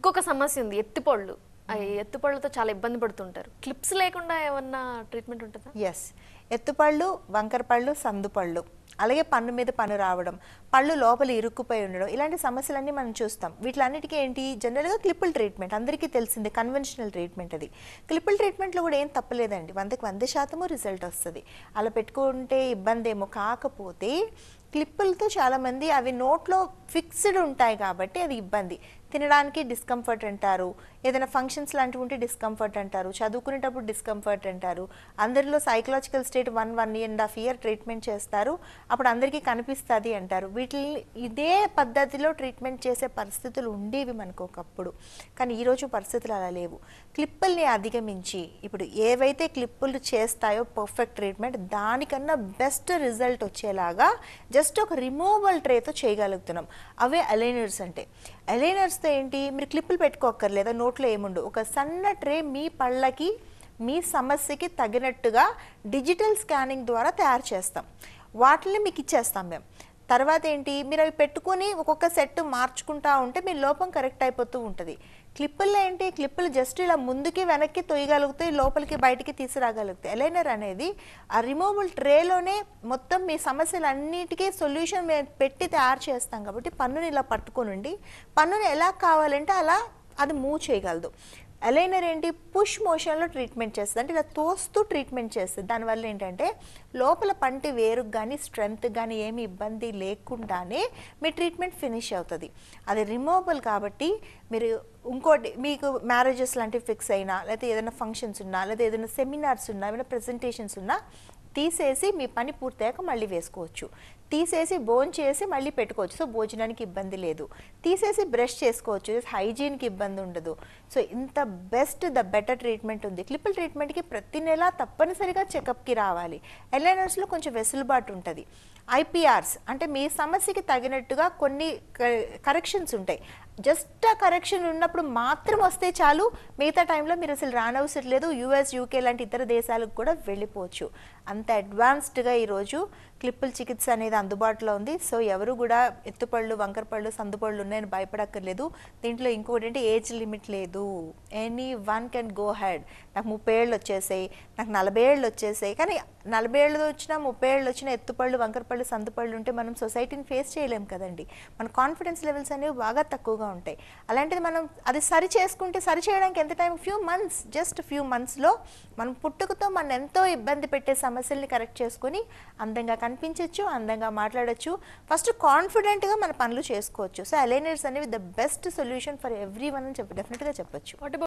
ఇంకొక సమస్య ఉంది ఎత్తిపళ్ళు ఆ ఎత్తిపళ్ళతో చాలా ఇబ్బంది పడుతుంటారు క్లిప్స్ లేకుండా ఏమన్నా ట్రీట్మెంట్ ఉంటుందా ఎస్ ఎత్తుపళ్ళు వంకర పళ్ళు సందు పళ్ళు అలాగే పన్ను మీద పన్ను రావడం పళ్ళు లోపల ఇరుక్కుపోయి ఉండడం ఇలాంటి సమస్యలన్నీ మనం చూస్తాం వీటిలన్నిటికీ ఏంటి జనరల్గా క్లిప్పుల్ ట్రీట్మెంట్ అందరికీ తెలిసిందే కన్వెన్షనల్ ట్రీట్మెంట్ అది క్లిప్పుల్ ట్రీట్మెంట్లో కూడా ఏం తప్పలేదండి వందకి వంద శాతము రిజల్ట్ వస్తుంది అలా పెట్టుకుంటే ఇబ్బంది ఏమో కాకపోతే క్లిప్పులతో చాలామంది అవి నోట్లో ఫిక్స్డ్ ఉంటాయి కాబట్టి అది ఇబ్బంది తినడానికి డిస్కంఫర్ట్ అంటారు ఏదైనా ఫంక్షన్స్ లాంటివి ఉంటే డిస్కంఫర్ట్ అంటారు చదువుకునేటప్పుడు డిస్కంఫర్ట్ అంటారు అందరిలో psychological state one one and half year treatment చేస్తారు అప్పుడు అందరికీ కనిపిస్తుంది అంటారు వీటిని ఇదే పద్ధతిలో ట్రీట్మెంట్ చేసే పరిస్థితులు ఉండేవి మనకు ఒకప్పుడు కానీ ఈరోజు పరిస్థితులు అలా లేవు క్లిప్పుల్ని అధిగమించి ఇప్పుడు ఏవైతే క్లిప్పులు చేస్తాయో పర్ఫెక్ట్ ట్రీట్మెంట్ దానికన్నా బెస్ట్ రిజల్ట్ వచ్చేలాగా జస్ట్ ఒక రిమూవబుల్ ట్రేతో చేయగలుగుతున్నాం అవే అలైనర్స్ అంటే అలైనర్స్తో ఏంటి మీరు క్లిప్పులు పెట్టుకోక్కర్లేదా నోట్లో ఏముండు ఒక సన్న ట్రే మీ పళ్ళకి మీ సమస్యకి తగినట్టుగా డిజిటల్ స్కానింగ్ ద్వారా తయారు చేస్తాం వాటిని మీకు ఇచ్చేస్తాం మేము తర్వాత ఏంటి మీరు అవి పెట్టుకొని ఒక్కొక్క సెట్ మార్చుకుంటా ఉంటే మీ లోపం కరెక్ట్ అయిపోతూ ఉంటుంది క్లిప్పుల్లో ఏంటి క్లిప్పులు జస్ట్ ఇలా ముందుకి వెనక్కి తొయ్యగలుగుతాయి లోపలికి బయటికి తీసుకురాగలుగుతాయి ఎలైనర్ అనేది ఆ రిమూవబుల్ ట్రేలోనే మొత్తం మీ సమస్యలన్నిటికీ సొల్యూషన్ మేము పెట్టి తయారు చేస్తాం కాబట్టి పన్నుని ఇలా పట్టుకొని పన్నుని ఎలా కావాలంటే అలా అది మూవ్ చేయగలదు అలైనర్ ఏంటి పుష్ మోషన్లో ట్రీట్మెంట్ చేస్తుంది అంటే ఇలా తోస్తూ ట్రీట్మెంట్ చేస్తుంది దానివల్ల ఏంటంటే లోపల పంటి వేరుకు కానీ స్ట్రెంగ్త్ కానీ ఏమి ఇబ్బంది లేకుండానే మీ ట్రీట్మెంట్ ఫినిష్ అవుతుంది అది రిమూవబుల్ కాబట్టి మీరు ఇంకోటి మీకు మ్యారేజెస్ లాంటివి ఫిక్స్ అయినా లేకపోతే ఏదైనా ఫంక్షన్స్ ఉన్నా లేదా ఏదైనా సెమినార్స్ ఉన్నా ఏమైనా ప్రెజెంటేషన్స్ ఉన్నా తీసేసి మీ పని పూర్తయ్యాక మళ్ళీ వేసుకోవచ్చు తీసేసి భోజనం చేసి మళ్ళీ పెట్టుకోవచ్చు సో భోజనానికి ఇబ్బంది లేదు తీసేసి బ్రష్ చేసుకోవచ్చు హైజీన్కి ఇబ్బంది ఉండదు సో ఇంత బెస్ట్ ద బెటర్ ట్రీట్మెంట్ ఉంది క్లిప్పుల్ ట్రీట్మెంట్కి ప్రతి నెల తప్పనిసరిగా చెకప్కి రావాలి ఎల్ఐనర్స్లో కొంచెం వెసులుబాటు ఉంటుంది ఐపీఆర్స్ అంటే మీ సమస్యకి తగినట్టుగా కొన్ని కరెక్షన్స్ ఉంటాయి జస్ట్ ఆ కరెక్షన్ ఉన్నప్పుడు మాత్రం వస్తే చాలు మిగతా టైంలో మీరు అసలు రానవసరం లేదు యూఎస్ యూకే లాంటి ఇతర దేశాలకు కూడా వెళ్ళిపోవచ్చు అంత అడ్వాన్స్డ్గా ఈరోజు క్లిప్పుల చికిత్స అనేది అందుబాటులో ఉంది సో ఎవరు కూడా ఎత్తుపళ్ళు వంకరపళ్ళు సందుపళ్ళు ఉన్నాయని భయపడక్కర్లేదు దీంట్లో ఇంకోటి ఏంటి ఏజ్ లిమిట్ లేదు any one can go ahead నాకు ముప్పై ఏళ్ళు వచ్చేసాయి నాకు నలభై ఏళ్ళు వచ్చేసాయి కానీ నలభై ఏళ్ళు వచ్చినా ముప్పై ఏళ్ళు వచ్చినా ఎత్తుపళ్ళు వంకరపళ్ళు సందుపళ్ళు ఉంటే మనం సొసైటీని ఫేస్ చేయలేం కదండి మన కాన్ఫిడెన్స్ లెవెల్స్ అనేవి బాగా తక్కువగా ఉంటాయి అలాంటిది మనం అది సరి చేసుకుంటే సరి చేయడానికి ఎంత time few months just few మంత్స్లో మనం పుట్టుకతో మనం ఎంతో ఇబ్బంది పెట్టే సమస్యల్ని కరెక్ట్ చేసుకొని అందంగా కనిపించవచ్చు అందంగా మాట్లాడొచ్చు ఫస్ట్ కాన్ఫిడెంట్గా మన పనులు చేసుకోవచ్చు సో అలైనర్స్ అనేవి the best solution for every one అని చెప్పి డెఫినెట్గా చెప్పొచ్చు వాట్